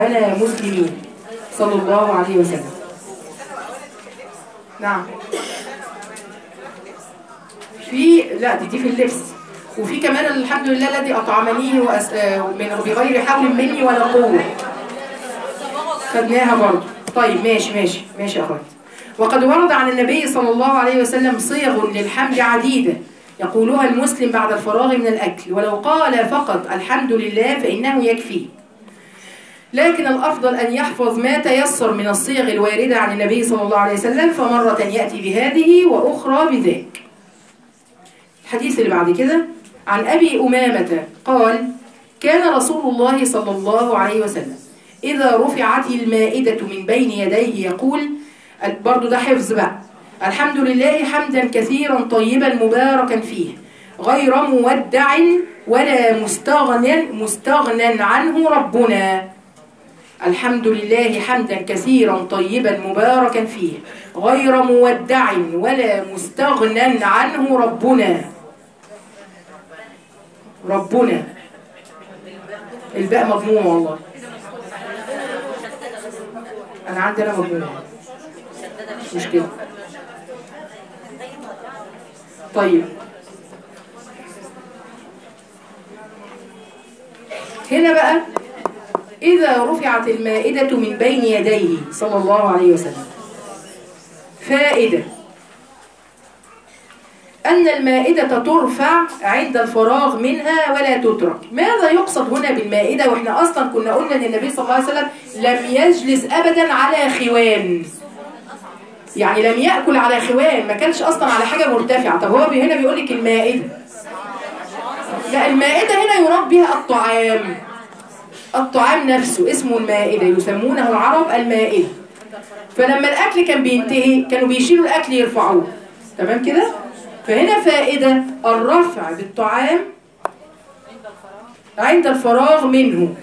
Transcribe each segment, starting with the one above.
على مسلمين صلى الله عليه وسلم نعم في لا دي, دي في اللبس وفي كمان الحمد لله الذي أطعمنيه وأس... آه، من بغير حول مني ولا قوة خدناها برضه طيب ماشي ماشي ماشي يا أخواتي وقد ورد عن النبي صلى الله عليه وسلم صيغ للحمد عديدة يقولها المسلم بعد الفراغ من الأكل ولو قال فقط الحمد لله فإنه يكفي لكن الأفضل أن يحفظ ما تيسر من الصيغ الواردة عن النبي صلى الله عليه وسلم فمرة يأتي بهذه وأخرى بذاك الحديث اللي بعد كده عن أبي أمامة قال كان رسول الله صلى الله عليه وسلم إذا رفعت المائدة من بين يديه يقول برضو ده حفظ بقى الحمد لله حمدا كثيرا طيبا مباركا فيه غير مودع ولا مستغنى مستغنى عنه ربنا الحمد لله حمدا كثيرا طيبا مباركا فيه غير مودع ولا مستغنى عنه ربنا ربنا الباء مضمومة والله أنا عندي أنا مضمومة مش كده طيب هنا بقى إذا رفعت المائدة من بين يديه صلى الله عليه وسلم فائدة أن المائدة ترفع عند الفراغ منها ولا تترك ماذا يقصد هنا بالمائدة وإحنا أصلا كنا قلنا أن النبي صلى الله عليه وسلم لم يجلس أبدا على خوان يعني لم يأكل على خوان ما كانش أصلا على حاجة مرتفعة طب هو هنا بيقول لك المائدة لا المائدة هنا يراد بها الطعام الطعام نفسه اسمه المائدة يسمونه العرب المائدة فلما الأكل كان بينتهي كانوا بيشيلوا الأكل يرفعوه تمام كده فهنا فائدة الرفع بالطعام عند الفراغ منه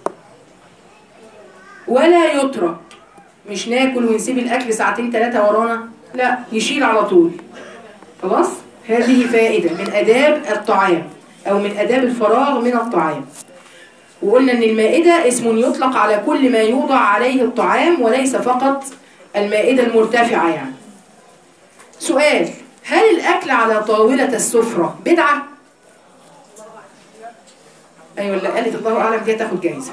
ولا يترك مش ناكل ونسيب الأكل ساعتين ثلاثة ورانا لا يشيل على طول خلاص هذه فائدة من أداب الطعام أو من أداب الفراغ من الطعام وقلنا ان المائدة اسم يطلق على كل ما يوضع عليه الطعام وليس فقط المائدة المرتفعة يعني سؤال هل الأكل على طاولة السفرة بدعة؟ أيوة اللي قالت الله أعلم دي تاخد جايزة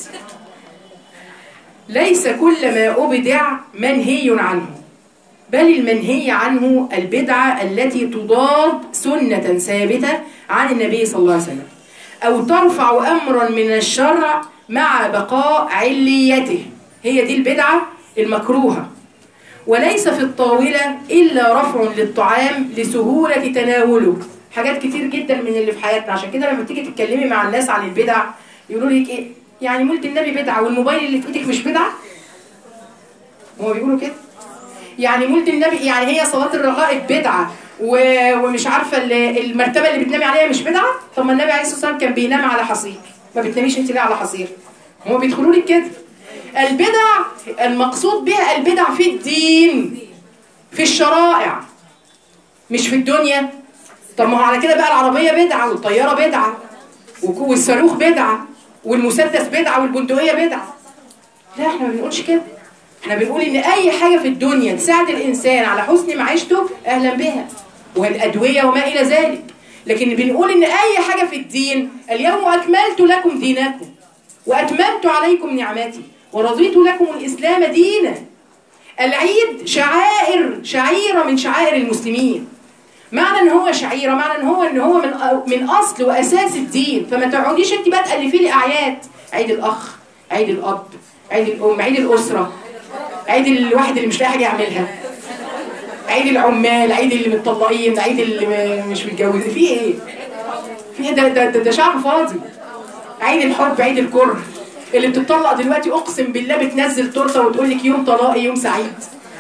ليس كل ما أبدع منهي عنه بل المنهي عنه البدعة التي تضاد سنة ثابتة عن النبي صلى الله عليه وسلم أو ترفع أمرا من الشرع مع بقاء عليته هي دي البدعة المكروهة وليس في الطاولة إلا رفع للطعام لسهولة تناوله حاجات كتير جدا من اللي في حياتنا عشان كده لما تيجي تتكلمي مع الناس عن البدع يقولوا لك إيه يعني مولد النبي بدعة والموبايل اللي في إيدك مش بدعة هو بيقولوا كده يعني مولد النبي يعني هي صلاة الرغائب بدعة ومش عارفه المرتبه اللي بتنامي عليها مش بدعه طب ما النبي عليه الصلاه والسلام كان بينام على حصير ما بتناميش انت ليه على حصير هم بيدخلوا لك كده البدع المقصود بها البدع في الدين في الشرائع مش في الدنيا طب ما هو على كده بقى العربيه بدعه والطياره بدعه والصاروخ بدعه والمسدس بدعه والبندقيه بدعه لا احنا ما بنقولش كده احنا بنقول ان اي حاجه في الدنيا تساعد الانسان على حسن معيشته اهلا بها والأدوية وما إلى ذلك لكن بنقول إن أي حاجة في الدين اليوم أكملت لكم دينكم وأتممت عليكم نعمتي ورضيت لكم الإسلام دينا العيد شعائر شعيرة من شعائر المسلمين معنى ان هو شعيرة معنى ان هو ان هو من من اصل واساس الدين فما تقعديش انت بقى تالفي لي اعياد عيد الاخ عيد الاب عيد الام عيد الاسره عيد الواحد اللي مش لاقي حاجه يعملها عيد العمال عيد اللي متطلقين عيد اللي مش متجوزين في ايه في ايه ده, ده, ده, ده شعب فاضي عيد الحب عيد الكره اللي بتطلق دلوقتي اقسم بالله بتنزل تورته وتقول لك يوم طلاقي يوم سعيد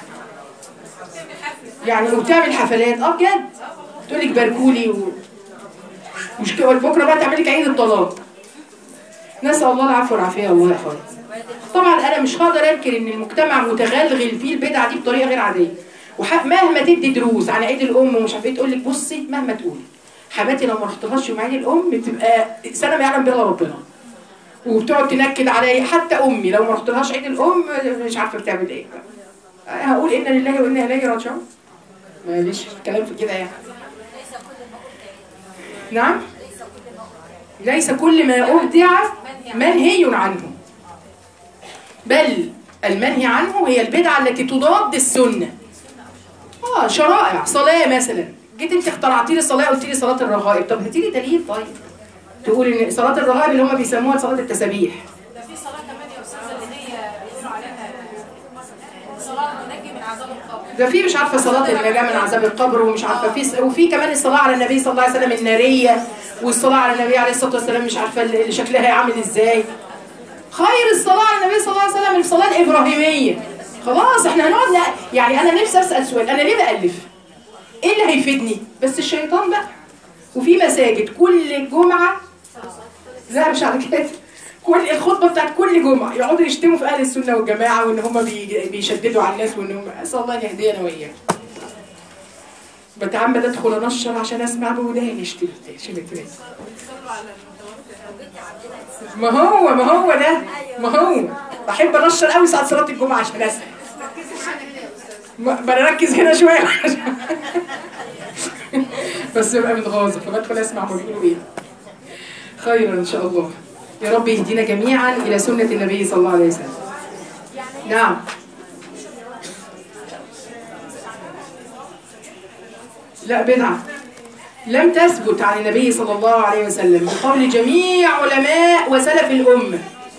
يعني وبتعمل حفلات اه بجد تقول لك باركولي و... مش كده بكره بقى تعمل لك عيد الطلاق نسال الله العفو والعافيه والله يا اخواتي طبعا انا مش هقدر انكر ان المجتمع متغلغل فيه البدعه دي بطريقه غير عاديه ومهما تدي دروس عن عيد الام ومش عارفه ايه تقول لك بصي مهما تقولي حماتي لو ما رحتهاش يوم عيد الام بتبقى سنه ما يعلم بها ربنا وبتقعد تنكد عليا حتى امي لو ما رحتلهاش عيد الام مش عارفه بتعمل ايه هقول انا لله وانا اليه راجعون ماليش كلام في كده يعني نعم ليس كل ما أبدع منهي عنه بل المنهي عنه هي البدعة التي تضاد السنة اه شرائع صلاة مثلا جيت انت اخترعتي لي صلاة قلت لي صلاة الرغائب طب هاتي لي دليل طيب تقول ان صلاة الرغائب اللي هم بيسموها صلاة التسابيح ده في صلاة كمان يا أستاذة اللي هي بيقولوا عليها صلاة تنجي من عذاب القبر ده في مش عارفه صلاه النجاه من عذاب القبر ومش عارفه في وفي كمان الصلاه على النبي صلى الله عليه وسلم الناريه والصلاه على النبي عليه الصلاه والسلام مش عارفه اللي شكلها عامل ازاي خير الصلاه على النبي صلى الله عليه وسلم الصلاه الابراهيميه خلاص احنا هنقعد لا- يعني انا نفسي اسال سؤال انا ليه بالف ايه اللي هيفيدني بس الشيطان بقى وفي مساجد كل جمعه لا مش على كده كل الخطبه بتاعت كل جمعه يقعدوا يشتموا في اهل السنه والجماعه وان هم بي- بيشددوا على الناس وان هم اسال الله ان يهدينا واياكم بتعمد ادخل انشر عشان اسمع بوداني اشتمت شمت ما هو ما هو ده ما هو بحب انشر قوي ساعه صلاه الجمعه عشان اسمع ما- بركز هنا شويه بس ببقى متغاظه فبدخل اسمع هما بيقولوا ايه خيرا ان شاء الله يا رب يهدينا جميعا الى سنه النبي صلى الله عليه وسلم نعم لا بدعه لم تثبت عن النبي صلى الله عليه وسلم من قول جميع علماء وسلف الامه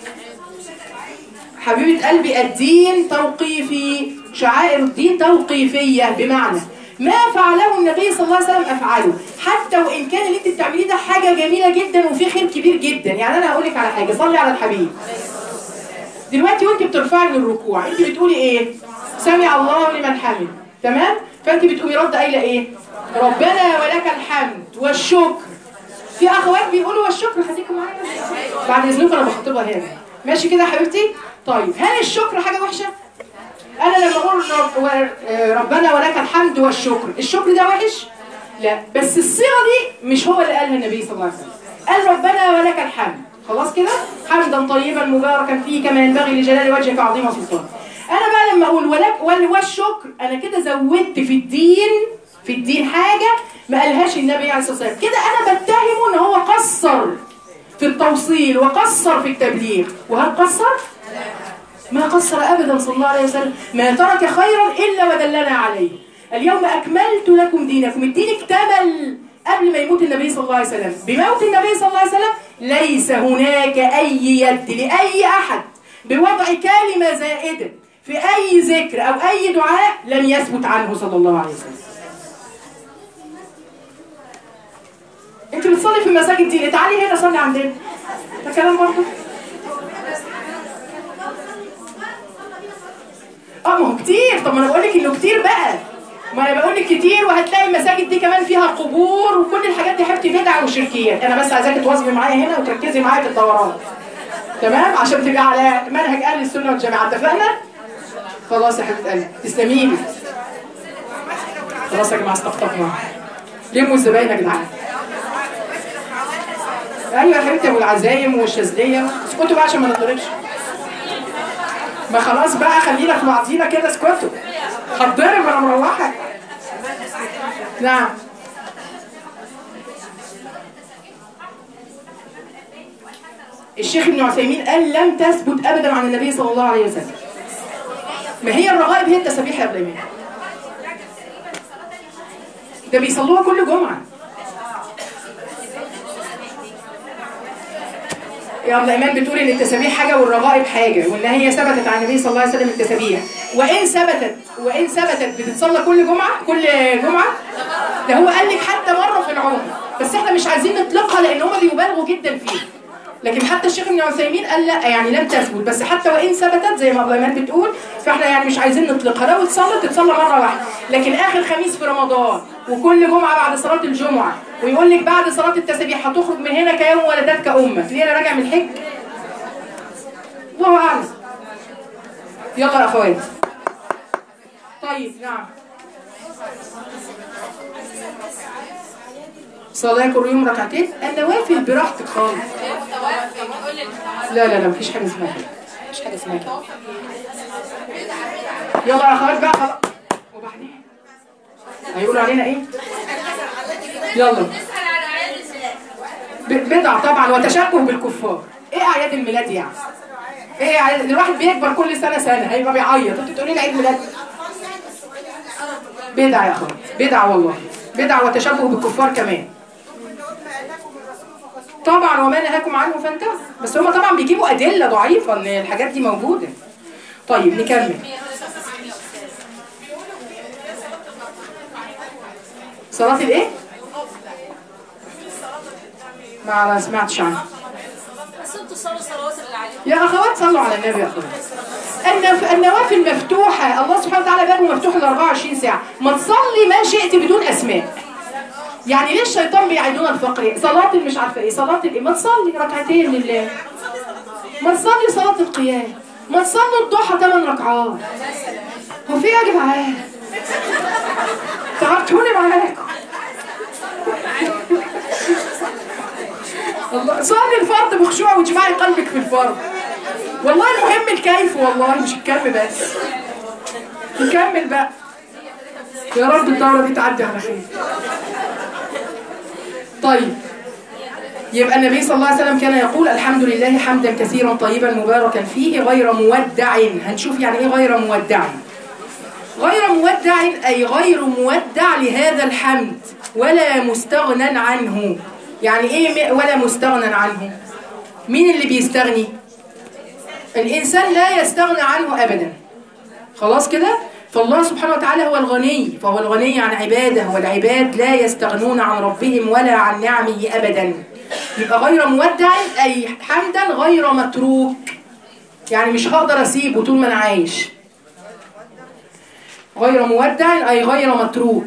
حبيبه قلبي الدين توقيفي شعائر الدين توقيفيه بمعنى ما فعله النبي صلى الله عليه وسلم افعله حتى وان كان اللي انت بتعمليه ده حاجه جميله جدا وفي خير كبير جدا يعني انا هقول لك على حاجه صلي على الحبيب دلوقتي وانت بترفعي من الركوع انت بتقولي ايه سمع الله لمن حمد تمام فانت بتقومي رد قايله ايه ربنا ولك الحمد والشكر في اخوات بيقولوا والشكر خليكم معايا بعد اذنكم انا بخاطبها هنا ماشي كده يا حبيبتي طيب هل الشكر حاجه وحشه انا لما اقول رب و- آه، ربنا ولك الحمد والشكر الشكر ده وحش لا بس الصيغه دي مش هو اللي قالها النبي صلى الله عليه وسلم قال ربنا ولك الحمد خلاص كده حمدا طيبا مباركا فيه كما ينبغي لجلال وجهك وعظيم سلطانك انا بقى لما اقول ولك وال- والشكر انا كده زودت في الدين في الدين حاجه ما قالهاش النبي عليه الصلاه والسلام كده انا بتهمه ان هو قصر في التوصيل وقصر في التبليغ وهل قصر ما قصر ابدا صلى الله عليه وسلم ما ترك خيرا الا ودلنا عليه اليوم اكملت لكم دينكم الدين اكتمل قبل ما يموت النبي صلى الله عليه وسلم بموت النبي صلى الله عليه وسلم ليس هناك اي يد لاي احد بوضع كلمه زائده في اي ذكر او اي دعاء لم يثبت عنه صلى الله عليه وسلم انت بتصلي في المساجد دي تعالي هنا صلي عندنا ده كلام برضه اه ما هو كتير طب ما انا بقول لك انه كتير بقى ما انا بقول لك كتير وهتلاقي المساجد دي كمان فيها قبور وكل الحاجات دي حبتي بدع وشركيات انا بس عايزاكي تواظبي معايا هنا وتركزي معايا في الدورات تمام عشان تبقى على منهج اهل السنه والجماعه اتفقنا خلاص يا حبيبه قلبي تسلمي لي خلاص يا جماعه استقطبنا لموا الزباين يا جدعان ايوه يا حبيبتي ابو العزايم والشاذليه اسكتوا بقى عشان ما نضربش ما خلاص بقى خلينا في بعضينا كده اسكتوا هتضرب وانا مروحه نعم الشيخ ابن عثيمين قال لم تثبت ابدا عن النبي صلى الله عليه وسلم ما هي الرغائب هي التسابيح يا ابراهيم ده بيصلوها كل جمعه يا الله ايمان بتقول ان التسابيح حاجه والرغائب حاجه وان هي ثبتت عن النبي صلى الله عليه وسلم التسابيح وان ثبتت وان ثبتت بتتصلى كل جمعه كل جمعه ده هو قال لك حتى مره في العمر بس احنا مش عايزين نطلقها لان هم بيبالغوا جدا فيه لكن حتى الشيخ ابن عثيمين قال لا يعني لم تثبت بس حتى وان ثبتت زي ما ابو ايمان بتقول فاحنا يعني مش عايزين نطلقها لو اتصلت تتصلى مره واحده لكن اخر خميس في رمضان وكل جمعه بعد صلاه الجمعه ويقول لك بعد صلاه التسابيح هتخرج من هنا كيوم ولدتك امك ليه انا راجع من الحج الله اعلم يلا يا اخوات طيب نعم صلاة كل يوم ركعتين النوافل براحتك خالص لا لا لا مفيش حاجة اسمها كده مفيش حاجة اسمها كده يلا يا اخوات بقى خلاص وبعدين هيقولوا علينا ايه يلا ب- بدعة طبعا وتشبه بالكفار ايه اعياد الميلاد يعني ايه اعياد الواحد بيكبر كل سنة سنة هيبقى بيعيط انت تقولي لي عيد ميلاد بدعة يا اخوات بدعة والله بدعة وتشبه بالكفار كمان طبعا وما نهاكم عنه فانتهوا بس هم طبعا بيجيبوا ادله ضعيفه ان الحاجات دي موجوده طيب نكمل صلاه الايه ما سمعتش عنها بس انتوا صلوا الصلوات اللي عليكم يا اخوات صلوا على النبي يا اخوات النف... النوافل مفتوحة الله سبحانه وتعالى بابه مفتوح ال 24 ساعة ما تصلي ما شئت بدون أسماء يعني ليه الشيطان بيعيدونا الفقر صلاة مش عارفة ايه صلاة الايه ما تصلي ركعتين لله ما تصلي صلاة القيام ما تصلوا الضحى 8 ركعات هو في ايه يا جدعان تعبتوني معاكم الله صلي الفرض بخشوع واجمعي قلبك في الفرض والله المهم الكيف والله مش الكم بس نكمل بقى يا رب الدورة دي تعدي على خير طيب يبقى النبي صلى الله عليه وسلم كان يقول الحمد لله حمدا كثيرا طيبا مباركا فيه غير مودع هنشوف يعني ايه غير مودع غير مودع أي غير مودع لهذا الحمد ولا مستغنى عنه يعني ايه م- ولا مستغنى عنه مين اللي بيستغني الإنسان لا يستغنى عنه أبدا خلاص كده فالله سبحانه وتعالى هو الغني فهو الغني عن عباده والعباد لا يستغنون عن ربهم ولا عن نعمه أبدا يبقى غير مودع أي حمدا غير متروك يعني مش هقدر أسيبه طول ما أنا عايش غير مودع أي غير متروك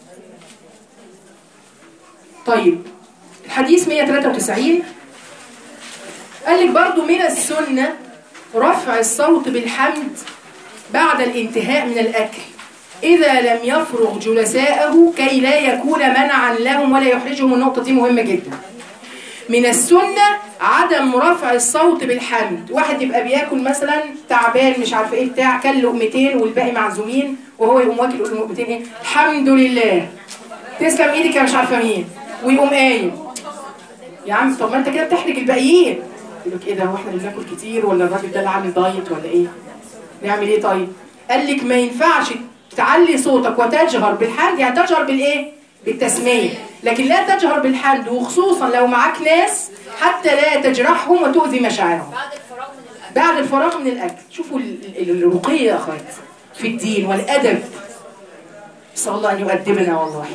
طيب الحديث 193 قال لك برضو من السنة رفع الصوت بالحمد بعد الانتهاء من الأكل إذا لم يفرغ جلساءه كي لا يكون منعا لهم ولا يحرجهم النقطة دي مهمة جدا من السنة عدم رفع الصوت بالحمد واحد يبقى بياكل مثلا تعبان مش عارفه ايه بتاع كل لقمتين والباقي معزومين وهو يقوم واكل يقول لقمتين ايه الحمد لله تسلم ايدك يا مش عارفه مين ويقوم قايم يا عم طب ما انت كده بتحرج الباقيين يقول لك ايه ده هو احنا اللي بناكل كتير ولا الراجل ده اللي عامل دايت ولا ايه نعمل ايه طيب قال لك ما ينفعش تعلي صوتك وتجهر بالحمد يعني تجهر بالايه بالتسميه لكن لا تجهر بالحمد وخصوصا لو معاك ناس حتى لا تجرحهم وتؤذي مشاعرهم بعد الفراغ من الاكل بعد الفراغ من الاكل شوفوا ال- ال- الرقي يا اخوات في الدين والادب نسال الله ان يؤدبنا والله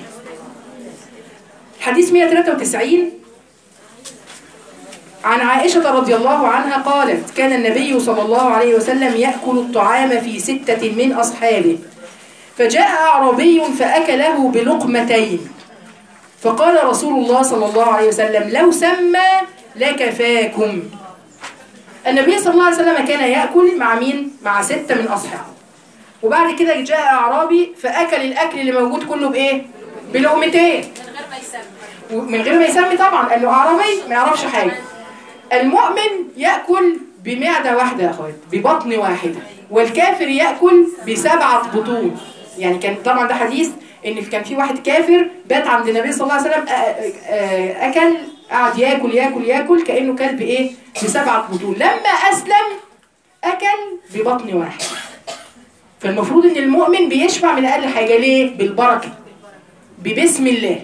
حديث 193 عن عائشة رضي الله عنها قالت كان النبي صلى الله عليه وسلم يأكل الطعام في ستة من أصحابه فجاء أعرابي فأكله بلقمتين فقال رسول الله صلى الله عليه وسلم لو سمى لكفاكم النبي صلى الله عليه وسلم كان يأكل مع مين؟ مع ستة من أصحابه وبعد كده جاء أعرابي فأكل الأكل اللي موجود كله بإيه؟ بلقمتين من غير ما يسمي ومن غير ما يسمي طبعا لأنه أعرابي ما يعرفش حاجة المؤمن يأكل بمعدة واحدة يا أخوات ببطن واحدة والكافر يأكل بسبعة بطون يعني كان طبعا ده حديث ان كان في واحد كافر بات عند النبي صلى الله عليه وسلم آ- آ- اكل قعد ياكل ياكل ياكل كانه كل بايه بسبعه بطون لما اسلم اكل ببطن واحد فالمفروض ان المؤمن بيشبع من اقل حاجه ليه بالبركه ببسم الله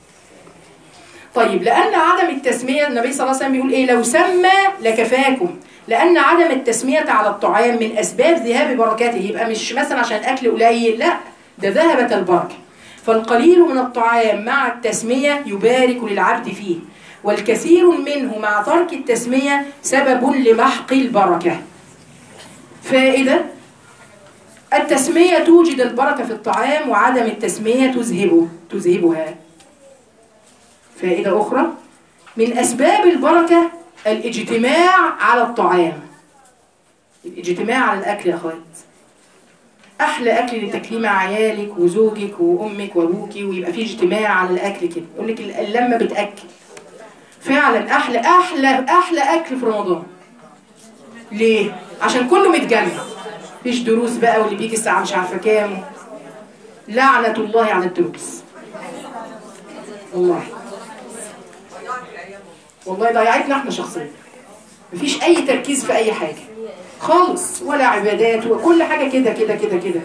طيب لأن عدم التسمية النبي صلى الله عليه وسلم بيقول إيه لو سمى لكفاكم لأن عدم التسمية على الطعام من أسباب ذهاب بركاته يبقى مش مثلا عشان أكل قليل لا ده ذهبت البركة فالقليل من الطعام مع التسمية يبارك للعبد فيه والكثير منه مع ترك التسمية سبب لمحق البركة فائدة التسمية توجد البركة في الطعام وعدم التسمية تذهبه تذهبها فائدة أخرى من أسباب البركة الاجتماع على الطعام الاجتماع على الأكل يا أخوات احلى اكل اللي تاكليه مع عيالك وزوجك وامك وابوكي ويبقى في اجتماع على الاكل كده يقول لك اللمه بتاكل فعلا احلى احلى احلى اكل في رمضان ليه عشان كله متجمع مفيش دروس بقى واللي بيجي الساعه مش عارفه كام لعنه الله على الدروس والله والله ضيعتنا احنا شخصيا مفيش اي تركيز في اي حاجه خالص ولا عبادات وكل حاجه كده كده كده كده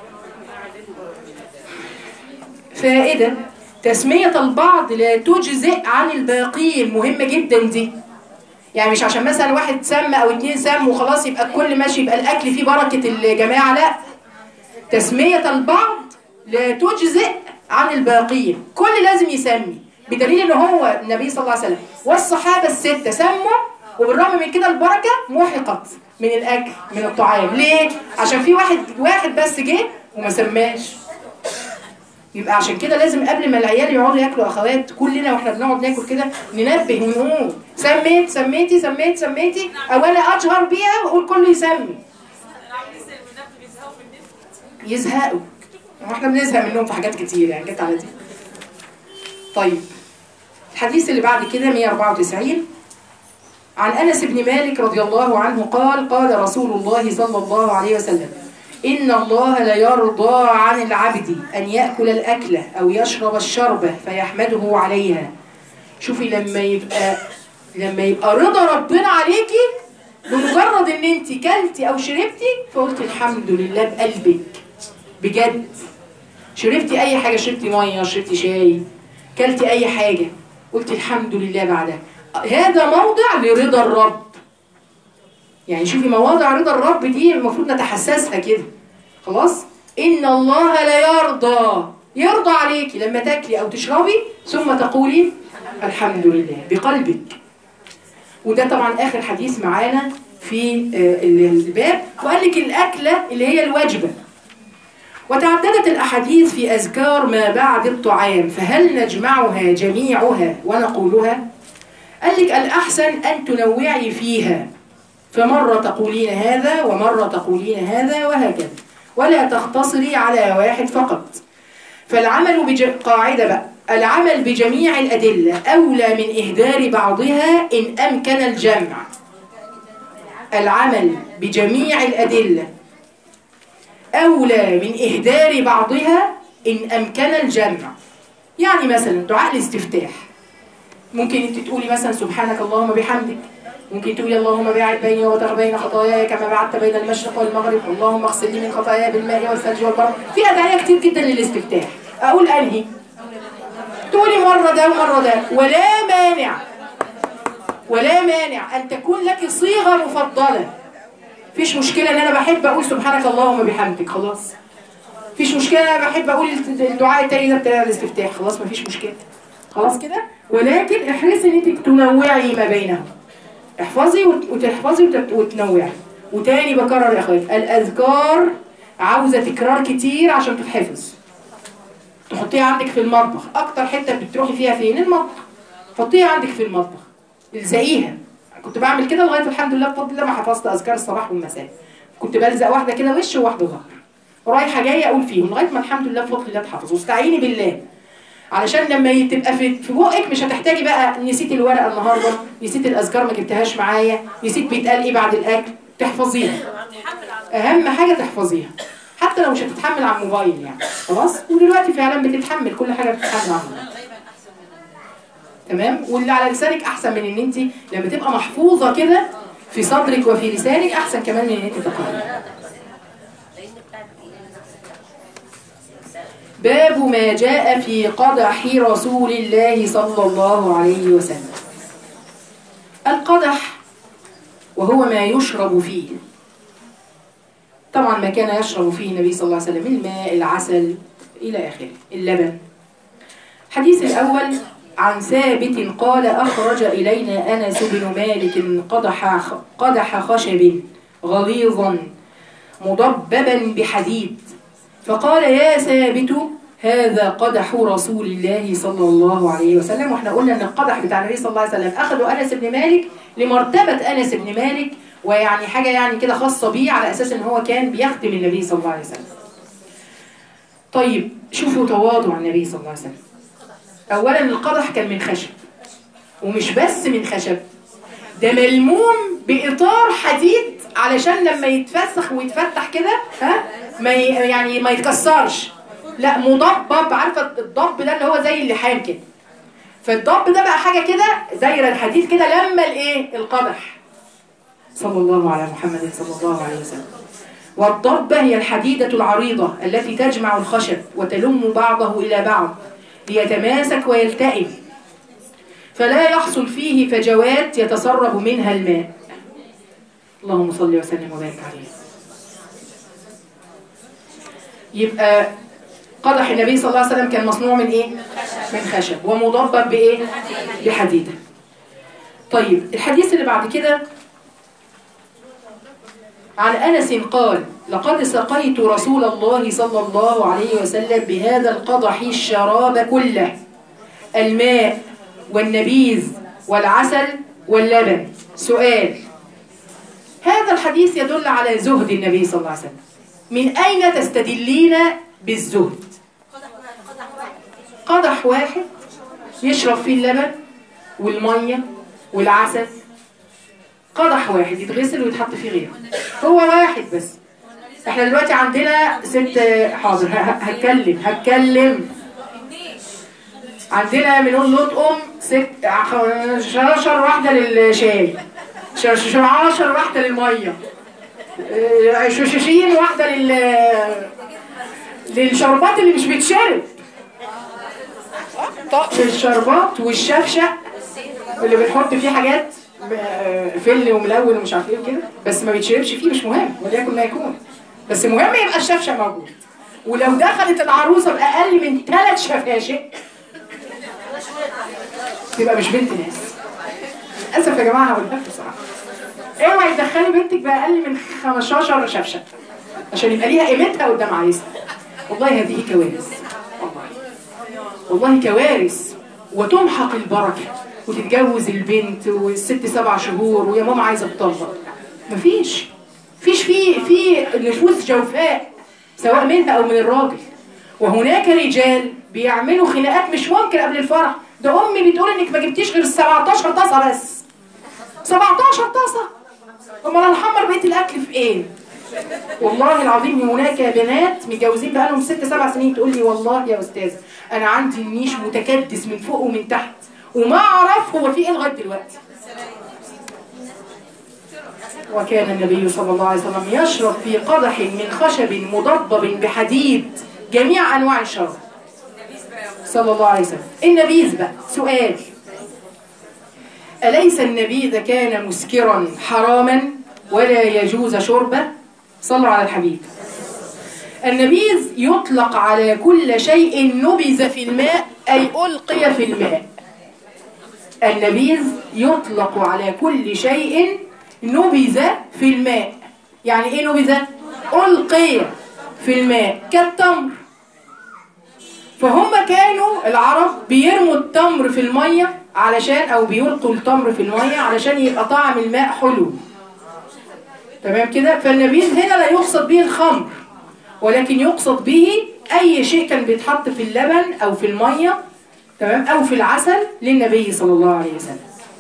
فائده تسميه البعض لا تجزئ عن الباقين مهمه جدا دي يعني مش عشان مثلا واحد سم او اتنين سم وخلاص يبقى الكل ماشي يبقى الاكل فيه بركه الجماعه لا تسميه البعض لا تجزئ عن الباقين كل لازم يسمي بدليل ان هو النبي صلى الله عليه وسلم والصحابه السته سموا وبالرغم من كده البركه محقت من الاكل من الطعام ليه عشان في واحد واحد بس جه وما سماش يبقى عشان كده لازم قبل ما العيال يقعدوا ياكلوا اخوات كلنا واحنا بنقعد ناكل كده ننبه ونقول سميت سميتي سميت سميتي او انا اشهر بيها واقول كله يسمي يزهقوا واحنا بنزهق منهم في حاجات كتير يعني جت على دي طيب الحديث اللي بعد كده 194 عن انس بن مالك رضي الله عنه قال قال رسول الله صلى الله عليه وسلم إن الله لا يرضى عن العبد أن يأكل الأكلة أو يشرب الشربة فيحمده عليها شوفي لما يبقى لما يبقى رضا ربنا عليكي بمجرد ان انت كلتي او شربتي فقلت الحمد لله بقلبك بجد شربتي اي حاجه شربتي ميه شربتي شاي كلتي اي حاجه قلت الحمد لله بعدها هذا موضع لرضا الرب يعني شوفي مواضع رضا الرب دي المفروض نتحسسها كده خلاص ان الله لا يرضى يرضى عليكي لما تاكلي او تشربي ثم تقولي الحمد لله بقلبك وده طبعا اخر حديث معانا في الباب وقال لك الاكله اللي هي الواجبه وتعددت الاحاديث في اذكار ما بعد الطعام فهل نجمعها جميعها ونقولها قال لك الاحسن ان تنوعي فيها فمرة تقولين هذا ومرة تقولين هذا وهكذا ولا تختصري على واحد فقط فالعمل بج... قاعدة بقى العمل بجميع الأدلة أولى من إهدار بعضها إن أمكن الجمع العمل بجميع الأدلة أولى من إهدار بعضها إن أمكن الجمع يعني مثلا دعاء الاستفتاح ممكن انت تقولي مثلا سبحانك اللهم بحمدك ممكن تقولي اللهم باعد بيني وبين خطاياي كما بعدت بين المشرق والمغرب اللهم اغسل لي من خطاياي بالماء والثلج والبرد في ادعيه كتير جدا للاستفتاح اقول انهي تقولي مره ده ومره ده ولا مانع ولا مانع ان تكون لك صيغه مفضله فيش مشكله ان انا بحب اقول سبحانك اللهم بحمدك خلاص فيش مشكله انا بحب اقول الدعاء التاني ده بتاع الاستفتاح خلاص مفيش مشكله خلاص كده ولكن احرصي ان انت تنوعي ما بينهم احفظي وتحفظي وتنوعي وتاني بكرر يا اخوات الاذكار عاوزه تكرار كتير عشان تتحفظ تحطيها عندك في المطبخ اكتر حته بتروحي فيها فين المطبخ حطيها عندك في المطبخ الزقيها كنت بعمل كده لغايه الحمد لله بفضل الله ما حفظت اذكار الصباح والمساء كنت بلزق واحده كده وش وواحده ظهر ورايحه جايه اقول فيهم لغايه ما الحمد لله بفضل الله اتحفظ واستعيني بالله علشان لما تبقى في في بقك مش هتحتاجي بقى نسيت الورقه النهارده نسيت الاذكار ما جبتهاش معايا نسيت بيتقال ايه بعد الاكل تحفظيها اهم حاجه تحفظيها حتى لو مش هتتحمل على الموبايل يعني خلاص ودلوقتي فعلا بتتحمل كل حاجه بتتحمل على الموبايل تمام واللي على لسانك احسن من ان انت لما تبقى محفوظه كده في صدرك وفي لسانك احسن كمان من ان انت تقراي باب ما جاء في قدح رسول الله صلى الله عليه وسلم القدح وهو ما يشرب فيه طبعا ما كان يشرب فيه النبي صلى الله عليه وسلم الماء العسل إلى آخره اللبن الحديث الأول عن ثابت قال أخرج إلينا أنس بن مالك قدح, قدح خشب غليظا مضببا بحديد فقال يا ثابت هذا قدح رسول الله صلى الله عليه وسلم واحنا قلنا ان القدح بتاع النبي صلى الله عليه وسلم اخذه انس بن مالك لمرتبه انس بن مالك ويعني حاجه يعني كده خاصه بيه على اساس ان هو كان بيخدم النبي صلى الله عليه وسلم طيب شوفوا تواضع النبي صلى الله عليه وسلم اولا القدح كان من خشب ومش بس من خشب ده ملموم باطار حديد علشان لما يتفسخ ويتفتح كده ها ما ي... يعني ما يتكسرش لا مضبب عارفه الضب ده اللي هو زي اللحام كده فالضب ده بقى حاجه كده دايره الحديد كده لما الايه القدح صلى الله على محمد صلى الله عليه وسلم والضبة هي الحديدة العريضة التي تجمع الخشب وتلم بعضه إلى بعض ليتماسك ويلتئم فلا يحصل فيه فجوات يتسرب منها الماء اللهم صل وسلم وبارك عليه يبقى قدح النبي صلى الله عليه وسلم كان مصنوع من ايه من خشب ومضبب بايه بحديده طيب الحديث اللي بعد كده عن أنس قال لقد سقيت رسول الله صلى الله عليه وسلم بهذا القدح الشراب كله الماء والنبيذ والعسل واللبن سؤال هذا الحديث يدل على زهد النبي صلى الله عليه وسلم من أين تستدلين بالزهد قدح واحد يشرب فيه اللبن والمية والعسل قدح واحد يتغسل ويتحط فيه غيره هو واحد بس احنا دلوقتي عندنا ست حاضر ه- ه- هتكلم هتكلم عندنا بنقول لطقم ست ع- 11 واحده للشاي 10 واحده للميه اه، شوشين واحده لل للشربات اللي مش بتشرب طقم الشربات والشفشق اللي بنحط فيه حاجات آه، فل وملون ومش عارف ايه وكده بس ما بيتشربش فيه مش مهم وليكن ما يكون بس المهم يبقى الشفشق موجود ولو دخلت العروسه باقل من ثلاث شفاشق تبقى مش بنت ناس للاسف يا جماعه هقول لكم بصراحه اوعي تدخلي بنتك باقل من 15 شفشق عشان يبقى ليها قيمتها قدام عريسها والله هذه كوارث والله والله كوارث وتمحق البركة وتتجوز البنت والست سبع شهور ويا ماما عايزة تطلق مفيش فيش في في نفوس جوفاء سواء منها او من الراجل وهناك رجال بيعملوا خناقات مش ممكن قبل الفرح ده امي بتقول انك ما جبتيش غير 17 طاسه بس 17 طاسه امال هنحمر بقيه الاكل في ايه والله العظيم هناك بنات متجوزين بقالهم ست سبع سنين تقول لي والله يا استاذ انا عندي النيش متكدس من فوق ومن تحت وما اعرف هو في ايه لغايه دلوقتي وكان النبي صلى الله عليه وسلم يشرب في قدح من خشب مضبب بحديد جميع انواع الشرب صلى الله عليه وسلم النبيذ بقى سؤال أليس النبيذ كان مسكرا حراما ولا يجوز شربه صلوا على الحبيب النبيذ يطلق على كل شيء نبذ في الماء أي ألقي في الماء النبيذ يطلق على كل شيء نبذ في الماء يعني ايه نبذ ألقي في الماء كالتمر فهم كانوا العرب بيرموا التمر في المية علشان او بيلقوا التمر في المية علشان يبقى طعم الماء حلو تمام كده فالنبيذ هنا لا يقصد به الخمر ولكن يقصد به اي شيء كان بيتحط في اللبن او في المية تمام او في العسل للنبي صلى الله عليه وسلم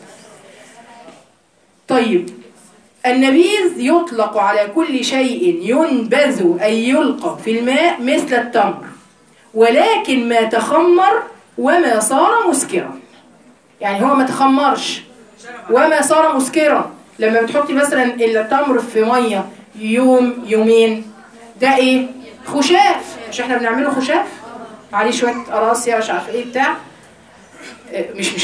طيب النبيذ يطلق على كل شيء ينبذ أي يلقى في الماء مثل التمر ولكن ما تخمر وما صار مسكرا يعني هو ما تخمرش وما صار مسكرا لما بتحطي مثلا التمر في ميه يوم يومين ده ايه خشاف مش احنا بنعمله خشاف عليه شويه قراصية مش عارف ايه بتاع إيه، مش مش